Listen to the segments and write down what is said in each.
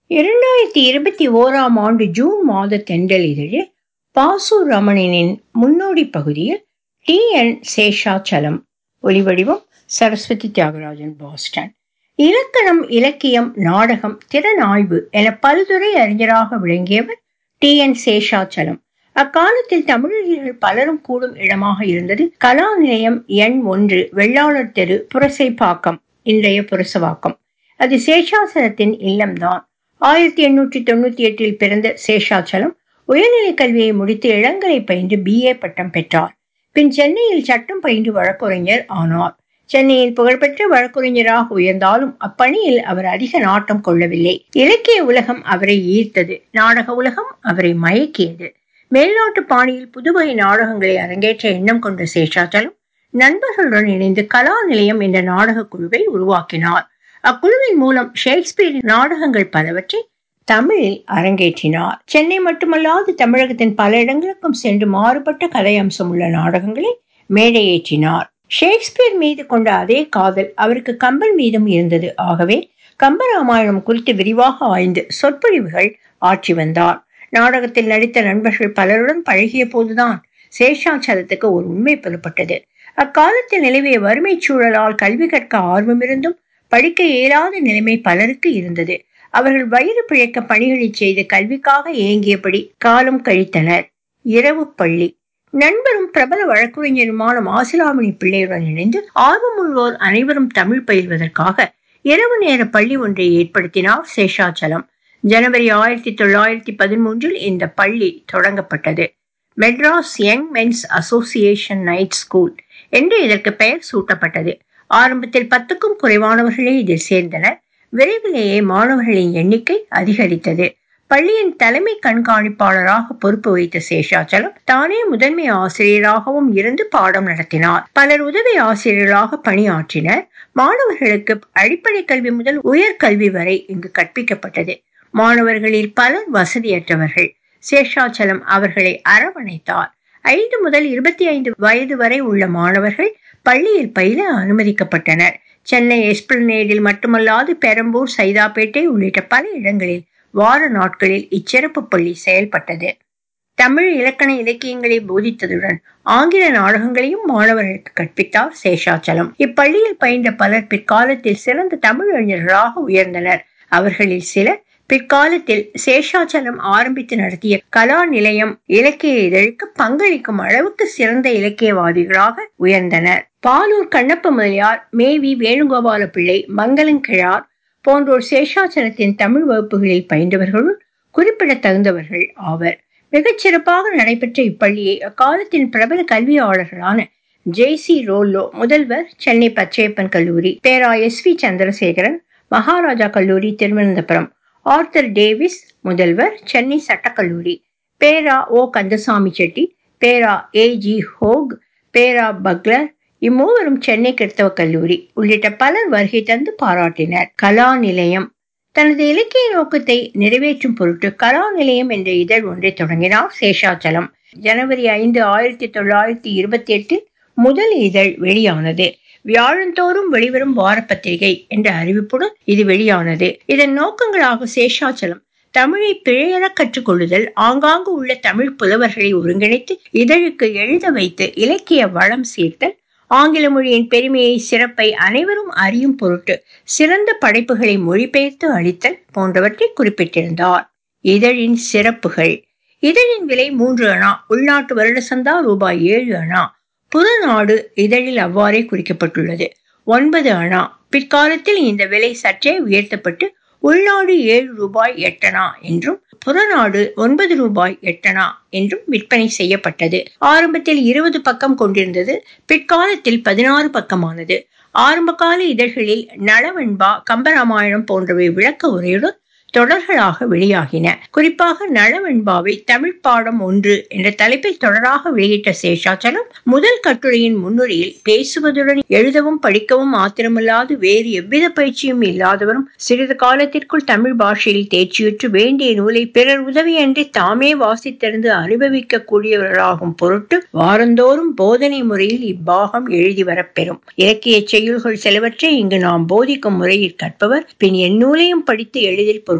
இரண்டாயிரத்தி இருபத்தி ஓராம் ஆண்டு ஜூன் மாத தென்றல் இதழில் பாசு ரமணனின் முன்னோடி பகுதியில் டி என் சேஷாச்சலம் ஒலிவடிவம் சரஸ்வதி தியாகராஜன் பாஸ்டன் இலக்கணம் இலக்கியம் நாடகம் திறனாய்வு என பல்துறை அறிஞராக விளங்கியவர் டி என் சேஷாச்சலம் அக்காலத்தில் தமிழறிஞர்கள் பலரும் கூடும் இடமாக இருந்தது கலா நிலையம் எண் ஒன்று வெள்ளாளர் தெரு புரசைப்பாக்கம் இன்றைய புரசவாக்கம் அது சேஷாசலத்தின் இல்லம்தான் ஆயிரத்தி எண்ணூற்றி தொண்ணூத்தி எட்டில் பிறந்த சேஷாச்சலம் உயர்நிலை கல்வியை முடித்து இளங்கலை பயின்று பிஏ பட்டம் பெற்றார் பின் சென்னையில் சட்டம் பயின்று வழக்குரைஞர் ஆனார் சென்னையின் புகழ்பெற்ற வழக்குரைஞராக உயர்ந்தாலும் அப்பணியில் அவர் அதிக நாட்டம் கொள்ளவில்லை இலக்கிய உலகம் அவரை ஈர்த்தது நாடக உலகம் அவரை மயக்கியது மேல்நாட்டு பாணியில் புதுவகை நாடகங்களை அரங்கேற்ற எண்ணம் கொண்ட சேஷாச்சலம் நண்பர்களுடன் இணைந்து கலா நிலையம் என்ற நாடக குழுவை உருவாக்கினார் அக்குழுவின் மூலம் ஷேக்ஸ்பியரின் நாடகங்கள் பலவற்றை தமிழில் அரங்கேற்றினார் சென்னை மட்டுமல்லாது தமிழகத்தின் பல இடங்களுக்கும் சென்று மாறுபட்ட கதை அம்சம் உள்ள நாடகங்களை மேடையேற்றினார் ஷேக்ஸ்பியர் மீது கொண்ட அதே காதல் அவருக்கு கம்பன் மீதும் இருந்தது ஆகவே கம்பராமாயணம் குறித்து விரிவாக ஆய்ந்து சொற்பொழிவுகள் ஆற்றி வந்தார் நாடகத்தில் நடித்த நண்பர்கள் பலருடன் பழகிய போதுதான் சேஷாச்சலத்துக்கு ஒரு உண்மை புலப்பட்டது அக்காலத்தில் நிலவிய வறுமை சூழலால் கல்வி கற்க ஆர்வமிருந்தும் படிக்க இயலாத நிலைமை பலருக்கு இருந்தது அவர்கள் வயிறு பிழைக்க பணிகளை செய்து கல்விக்காக ஏங்கியபடி காலம் கழித்தனர் இரவு பள்ளி நண்பரும் பிரபல வழக்குரைஞருமான மாசிலாமணி பிள்ளையுடன் இணைந்து ஆர்வமுள்ளோர் அனைவரும் தமிழ் பயில்வதற்காக இரவு நேர பள்ளி ஒன்றை ஏற்படுத்தினார் சேஷாச்சலம் ஜனவரி ஆயிரத்தி தொள்ளாயிரத்தி பதிமூன்றில் இந்த பள்ளி தொடங்கப்பட்டது Madras young men's association night school என்று இதற்கு பெயர் சூட்டப்பட்டது ஆரம்பத்தில் பத்துக்கும் குறைவானவர்களே இதில் சேர்ந்தனர் விரைவிலேயே மாணவர்களின் எண்ணிக்கை அதிகரித்தது பள்ளியின் தலைமை கண்காணிப்பாளராக பொறுப்பு வைத்த சேஷாச்சலம் தானே முதன்மை ஆசிரியராகவும் இருந்து பாடம் நடத்தினார் பலர் உதவி ஆசிரியர்களாக பணியாற்றினர் மாணவர்களுக்கு அடிப்படை கல்வி முதல் உயர்கல்வி வரை இங்கு கற்பிக்கப்பட்டது மாணவர்களில் பலர் வசதியற்றவர்கள் சேஷாச்சலம் அவர்களை அரவணைத்தார் ஐந்து முதல் இருபத்தி ஐந்து வயது வரை உள்ள மாணவர்கள் பள்ளியில் பயில அனுமதிக்கப்பட்டனர் சென்னை எஸ்பிளனேடில் மட்டுமல்லாது பெரம்பூர் சைதாப்பேட்டை உள்ளிட்ட பல இடங்களில் வார நாட்களில் இச்சிறப்பு பள்ளி செயல்பட்டது தமிழ் இலக்கண இலக்கியங்களை போதித்ததுடன் ஆங்கில நாடகங்களையும் மாணவர்களுக்கு கற்பித்தார் சேஷாச்சலம் இப்பள்ளியில் பயின்ற பலர் பிற்காலத்தில் சிறந்த தமிழறிஞர்களாக உயர்ந்தனர் அவர்களில் சிலர் பிற்காலத்தில் சேஷாச்சலம் ஆரம்பித்து நடத்திய கலா நிலையம் இலக்கிய இதழுக்கு பங்களிக்கும் அளவுக்கு சிறந்த இலக்கியவாதிகளாக உயர்ந்தனர் பாலூர் கண்ணப்ப முதலியார் மேவி வேணுகோபால பிள்ளை மங்களங்கிழார் போன்றோர் சேஷாச்சலத்தின் தமிழ் வகுப்புகளில் பயின்றவர்களுள் குறிப்பிடத்தகுந்தவர்கள் ஆவர் மிகச் சிறப்பாக நடைபெற்ற இப்பள்ளியை அக்காலத்தின் பிரபல கல்வியாளர்களான ஜே சி ரோல்லோ முதல்வர் சென்னை பச்சையப்பன் கல்லூரி பேரா எஸ் வி சந்திரசேகரன் மகாராஜா கல்லூரி திருவனந்தபுரம் ஆர்த்தர் டேவிஸ் முதல்வர் சென்னை சட்டக்கல்லூரி பேரா ஓ கந்தசாமி செட்டி பேரா ஏ ஜி ஹோக் பேரா பக்லர் இம்மூவரும் சென்னை கிறிஸ்தவ கல்லூரி உள்ளிட்ட பலர் வருகை தந்து பாராட்டினர் கலா நிலையம் தனது இலக்கிய நோக்கத்தை நிறைவேற்றும் பொருட்டு கலா நிலையம் என்ற இதழ் ஒன்றை தொடங்கினார் சேஷாச்சலம் ஜனவரி ஐந்து ஆயிரத்தி தொள்ளாயிரத்தி இருபத்தி எட்டில் முதல் இதழ் வெளியானது வியாழந்தோறும் வெளிவரும் வாரப்பத்திரிகை என்ற அறிவிப்புடன் இது வெளியானது இதன் நோக்கங்களாக சேஷாச்சலம் தமிழை பிழையென கற்றுக்கொள்ளுதல் ஆங்காங்கு உள்ள தமிழ் புலவர்களை ஒருங்கிணைத்து இதழுக்கு எழுத வைத்து இலக்கிய வளம் சேர்த்தல் ஆங்கில மொழியின் பெருமையை சிறப்பை அனைவரும் அறியும் பொருட்டு சிறந்த படைப்புகளை மொழிபெயர்த்து அளித்தல் போன்றவற்றை குறிப்பிட்டிருந்தார் இதழின் சிறப்புகள் இதழின் விலை மூன்று அணா உள்நாட்டு வருட சந்தா ரூபாய் ஏழு அணா புறநாடு இதழில் அவ்வாறே குறிக்கப்பட்டுள்ளது ஒன்பது அணா பிற்காலத்தில் இந்த விலை சற்றே உயர்த்தப்பட்டு உள்நாடு ஏழு ரூபாய் எட்டனா என்றும் புறநாடு ஒன்பது ரூபாய் எட்டனா என்றும் விற்பனை செய்யப்பட்டது ஆரம்பத்தில் இருபது பக்கம் கொண்டிருந்தது பிற்காலத்தில் பதினாறு பக்கமானது ஆரம்பகால இதழ்களில் நளவெண்பா கம்பராமாயணம் போன்றவை விளக்க உரையுடன் தொடர்களாக வெளியாகின குறிப்பாக நளவெண்பாவை தமிழ் பாடம் ஒன்று என்ற தலைப்பில் தொடராக வெளியிட்ட சேஷாச்சலம் முதல் கட்டுரையின் முன்னுரையில் பேசுவதுடன் எழுதவும் படிக்கவும் மாத்திரமல்லாது வேறு எவ்வித பயிற்சியும் இல்லாதவரும் சிறிது காலத்திற்குள் தமிழ் பாஷையில் தேர்ச்சியுற்று வேண்டிய நூலை பிறர் உதவியன்றி தாமே வாசித்திருந்து அனுபவிக்க கூடியவர்களாகும் பொருட்டு வாரந்தோறும் போதனை முறையில் இப்பாகம் எழுதி வரப்பெறும் இலக்கிய செய்யுள்கள் சிலவற்றை இங்கு நாம் போதிக்கும் முறையில் கற்பவர் பின் எந்நூலையும் படித்து எளிதில் பொருள்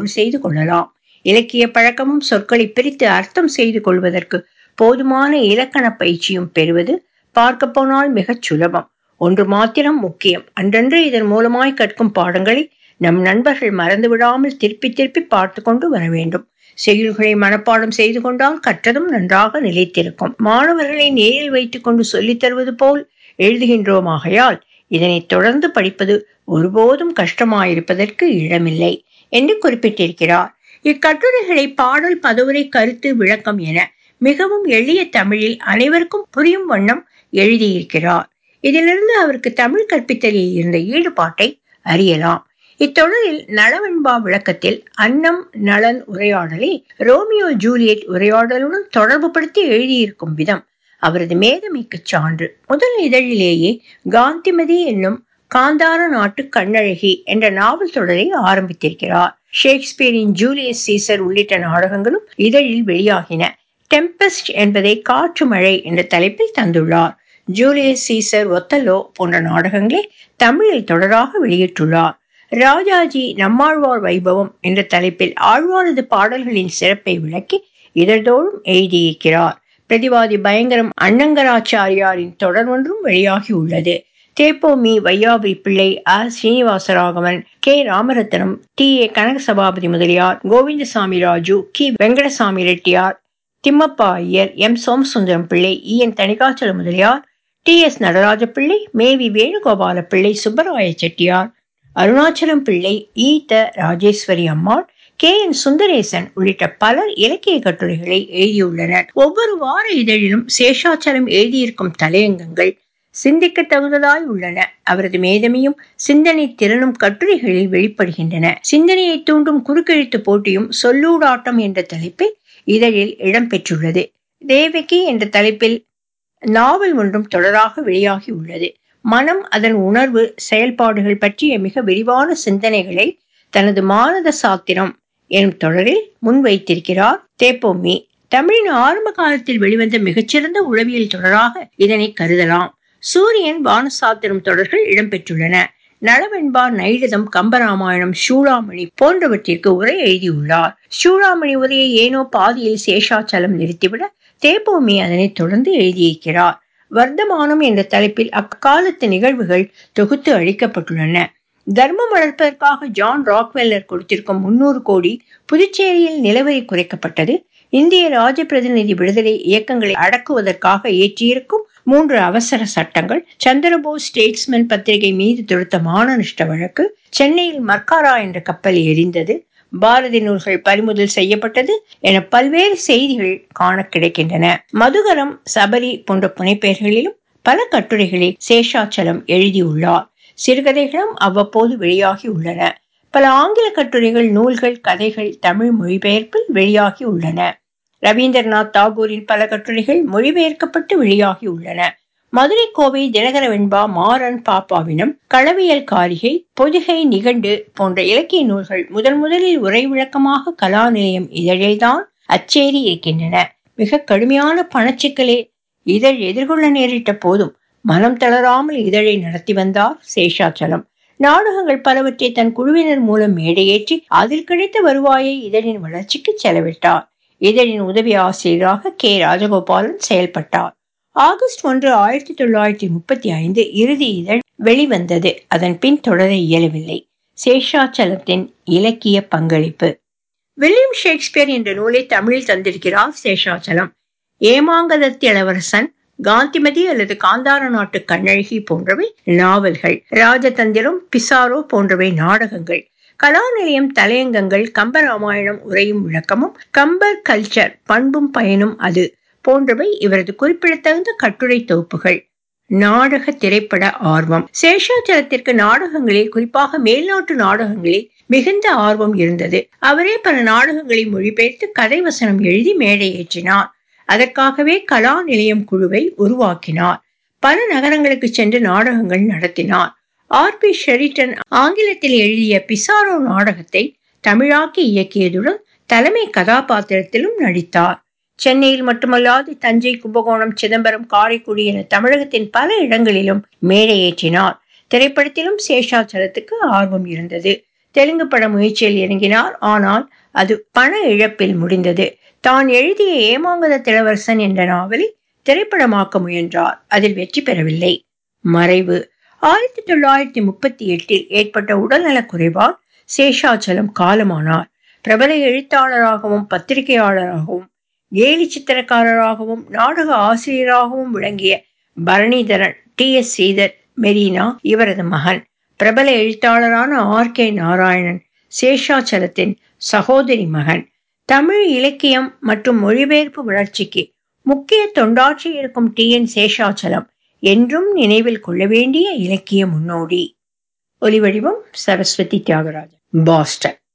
பொருள் செய்து கொள்ளலாம் இலக்கிய பழக்கமும் சொற்களை பிரித்து அர்த்தம் செய்து கொள்வதற்கு போதுமான இலக்கண பயிற்சியும் பெறுவது பார்க்க போனால் மிகச் சுலபம் ஒன்று மாத்திரம் முக்கியம் அன்றன்று இதன் மூலமாய் கற்கும் பாடங்களை நம் நண்பர்கள் மறந்து விடாமல் திருப்பி திருப்பி பார்த்து கொண்டு வர வேண்டும் செய்யுள்களை மனப்பாடம் செய்து கொண்டால் கற்றதும் நன்றாக நிலைத்திருக்கும் மாணவர்களை நேரில் வைத்துக் கொண்டு சொல்லித் தருவது போல் எழுதுகின்றோமாகையால் இதனை தொடர்ந்து படிப்பது ஒருபோதும் கஷ்டமாயிருப்பதற்கு இடமில்லை என்று குறிப்பிட்டிருக்கிறார் இக்கட்டுரைகளை பாடல் பதவுரை கருத்து விளக்கம் என மிகவும் எளிய தமிழில் அனைவருக்கும் புரியும் வண்ணம் எழுதியிருக்கிறார் இதிலிருந்து அவருக்கு தமிழ் கற்பித்தலில் இருந்த ஈடுபாட்டை அறியலாம் இத்தொடரில் நலவெண்பா விளக்கத்தில் அன்னம் நலன் உரையாடலை ரோமியோ ஜூலியட் உரையாடலுடன் தொடர்புபடுத்தி எழுதியிருக்கும் விதம் அவரது மேதமைக்கு சான்று முதல் இதழிலேயே காந்திமதி என்னும் காந்தார நாட்டு கண்ணழகி என்ற நாவல் தொடரை ஆரம்பித்திருக்கிறார் ஷேக்ஸ்பியரின் ஜூலியஸ் சீசர் உள்ளிட்ட நாடகங்களும் இதழில் வெளியாகின டெம்பஸ்ட் என்பதை காற்று மழை என்ற தலைப்பில் தந்துள்ளார் ஜூலியஸ் சீசர் ஒத்தலோ போன்ற நாடகங்களை தமிழில் தொடராக வெளியிட்டுள்ளார் ராஜாஜி நம்மாழ்வார் வைபவம் என்ற தலைப்பில் ஆழ்வாரது பாடல்களின் சிறப்பை விளக்கி இதழ்தோறும் எழுதியிருக்கிறார் பிரதிவாதி பயங்கரம் அண்ணங்கராச்சாரியாரின் தொடர் ஒன்றும் வெளியாகி உள்ளது தேப்போமி வையாபுரி பிள்ளை அ Srinivasaraghavan K Ramaratnam T A Kanakasabapathi Mudaliar Govindasamy Raju கி Venkatasamy Reddiar Thimmappa Iyer M Somasundaram Pillai E N Thanikachala Mudaliar T S Nataraja Pillai மேவி வேணுகோபால பிள்ளை சுப்பராய செட்டியார் அருணாச்சலம் பிள்ளை ஈத்த ராஜேஸ்வரி அம்மாள் கே என் சுந்தரேசன் உள்ளிட்ட பலர் இலக்கிய கட்டுரைகளை எழுதியுள்ளனர் ஒவ்வொரு வார இதழிலும் சேஷாச்சலம் எழுதியிருக்கும் தலையங்கங்கள் சிந்திக்க தகுந்ததாய் உள்ளன அவரது மேதமையும் சிந்தனை திறனும் கட்டுரைகளில் வெளிப்படுகின்றன சிந்தனையை தூண்டும் குறுக்கெழுத்து போட்டியும் சொல்லூடாட்டம் என்ற தலைப்பில் இதழில் இடம்பெற்றுள்ளது தேவகி என்ற தலைப்பில் நாவல் ஒன்றும் தொடராக வெளியாகி உள்ளது மனம் அதன் உணர்வு செயல்பாடுகள் பற்றிய மிக விரிவான சிந்தனைகளை தனது மானத சாத்திரம் எனும் தொடரில் முன்வைத்திருக்கிறார் தேப்போமி தமிழின் ஆரம்ப காலத்தில் வெளிவந்த மிகச்சிறந்த உளவியல் தொடராக இதனை கருதலாம் சூரியன் வானசாத்திரம் தொடர்கள் இடம்பெற்றுள்ளன நளவெண்பா நைடதம் கம்பராமாயணம் சூடாமணி போன்றவற்றிற்கு உரை எழுதியுள்ளார் சூடாமணி உரையை ஏனோ பாதியில் சேஷாச்சலம் நிறுத்திவிட தேப்போமி அதனை தொடர்ந்து எழுதியிருக்கிறார் வர்த்தமானம் என்ற தலைப்பில் அக்காலத்து நிகழ்வுகள் தொகுத்து அளிக்கப்பட்டுள்ளன தர்மம் வளர்ப்பதற்காக ஜான் ராக்வெல்லர் கொடுத்திருக்கும் முன்னூறு கோடி புதுச்சேரியில் நிலவரி குறைக்கப்பட்டது இந்திய ராஜ பிரதிநிதி விடுதலை இயக்கங்களை அடக்குவதற்காக இயற்றியிருக்கும் மூன்று அவசர சட்டங்கள் சந்திரபோஸ் ஸ்டேட்ஸ்மேன் பத்திரிகை மீது தொடுத்த மானநஷ்ட வழக்கு சென்னையில் மர்காரா என்ற கப்பல் எரிந்தது பாரதி நூல்கள் பறிமுதல் செய்யப்பட்டது என பல்வேறு செய்திகள் காண கிடைக்கின்றன மதுகரம் சபரி போன்ற புனைப்பெயர்களிலும் பல கட்டுரைகளை சேஷாச்சலம் எழுதியுள்ளார் சிறுகதைகளும் அவ்வப்போது வெளியாகி உள்ளன பல ஆங்கில கட்டுரைகள் நூல்கள் கதைகள் தமிழ் மொழிபெயர்ப்பில் வெளியாகி உள்ளன ரவீந்திரநாத் தாகூரின் பல கட்டுரைகள் மொழிபெயர்க்கப்பட்டு வெளியாகி உள்ளன மதுரை கோவை தினகர வெண்பா மாறன் பாப்பாவினம் களவியல் காரிகை பொதிகை நிகண்டு போன்ற இலக்கிய நூல்கள் முதன் முதலில் உரை விளக்கமாக கலா நிலையம் இதழில்தான் அச்சேரி இருக்கின்றன மிக கடுமையான பணச்சிக்கலே இதழ் எதிர்கொள்ள நேரிட்ட போதும் மனம் தளராமல் இதழை நடத்தி வந்தார் சேஷாச்சலம் நாடகங்கள் பலவற்றை தன் குழுவினர் மூலம் மேடையேற்றி அதில் கிடைத்த வருவாயை இதழின் வளர்ச்சிக்கு செலவிட்டார் இதழின் உதவி ஆசிரியராக கே ராஜகோபாலன் செயல்பட்டார் ஆகஸ்ட் ஒன்று ஆயிரத்தி தொள்ளாயிரத்தி முப்பத்தி ஐந்து இறுதி இதழ் வெளிவந்தது அதன் பின் தொடர இயலவில்லை சேஷாச்சலத்தின் இலக்கிய பங்களிப்பு வில்லியம் ஷேக்ஸ்பியர் என்ற நூலை தமிழில் தந்திருக்கிறார் சேஷாச்சலம் ஏமாங்கதத்தி இளவரசன் காந்திமதி அல்லது காந்தார நாட்டு கண்ணழகி போன்றவை நாவல்கள் ராஜதந்திரம் பிசாரோ போன்றவை நாடகங்கள் கலாநிலையம் தலையங்கங்கள் கம்பராமாயணம் உரையும் விளக்கமும் கம்பர் கல்ச்சர் பண்பும் பயனும் அது போன்றவை இவரது குறிப்பிடத்தகுந்த கட்டுரை தொகுப்புகள் நாடக திரைப்பட ஆர்வம் சேஷாச்சலத்திற்கு நாடகங்களில் குறிப்பாக மேல்நாட்டு நாடகங்களில் மிகுந்த ஆர்வம் இருந்தது அவரே பல நாடகங்களை மொழிபெயர்த்து கதை வசனம் எழுதி மேடையேற்றினார் அதற்காகவே கலா நிலையம் குழுவை உருவாக்கினார் பல நகரங்களுக்கு சென்று நாடகங்கள் நடத்தினார் ஆர் பி ஷெரிட்டன் ஆங்கிலத்தில் எழுதிய பிசாரோ நாடகத்தை தமிழாக்கி இயக்கியதுடன் தலைமை கதாபாத்திரத்திலும் நடித்தார் சென்னையில் மட்டுமல்லாது தஞ்சை கும்பகோணம் சிதம்பரம் காரைக்குடி என தமிழகத்தின் பல இடங்களிலும் மேடையேற்றினார் திரைப்படத்திலும் சேஷாச்சலத்துக்கு ஆர்வம் இருந்தது தெலுங்கு பட முயற்சியில் இறங்கினார் ஆனால் அது பண இழப்பில் முடிந்தது தான் எழுதிய ஏமாங்கத திளவரசன் என்ற நாவலை திரைப்படமாக்க முயன்றார் அதில் வெற்றி பெறவில்லை மறைவு ஆயிரத்தி தொள்ளாயிரத்தி முப்பத்தி எட்டில் ஏற்பட்ட உடல்நலக் குறைவால் சேஷாச்சலம் காலமானார் பிரபல எழுத்தாளராகவும் பத்திரிகையாளராகவும் கேலி சித்திரக்காரராகவும் நாடக ஆசிரியராகவும் விளங்கிய பரணிதரன் டி எஸ் ஸ்ரீதர் மெரினா இவரது மகன் பிரபல எழுத்தாளரான ஆர் கே நாராயணன் சேஷாச்சலத்தின் சகோதரி மகன் தமிழ் இலக்கியம் மற்றும் மொழிபெயர்ப்பு வளர்ச்சிக்கு முக்கிய தொண்டாற்றி இருக்கும் டி என் சேஷாச்சலம் என்றும் நினைவில் கொள்ள வேண்டிய இலக்கிய முன்னோடி ஒலிவடிவம் சரஸ்வதி தியாகராஜன் பாஸ்டன்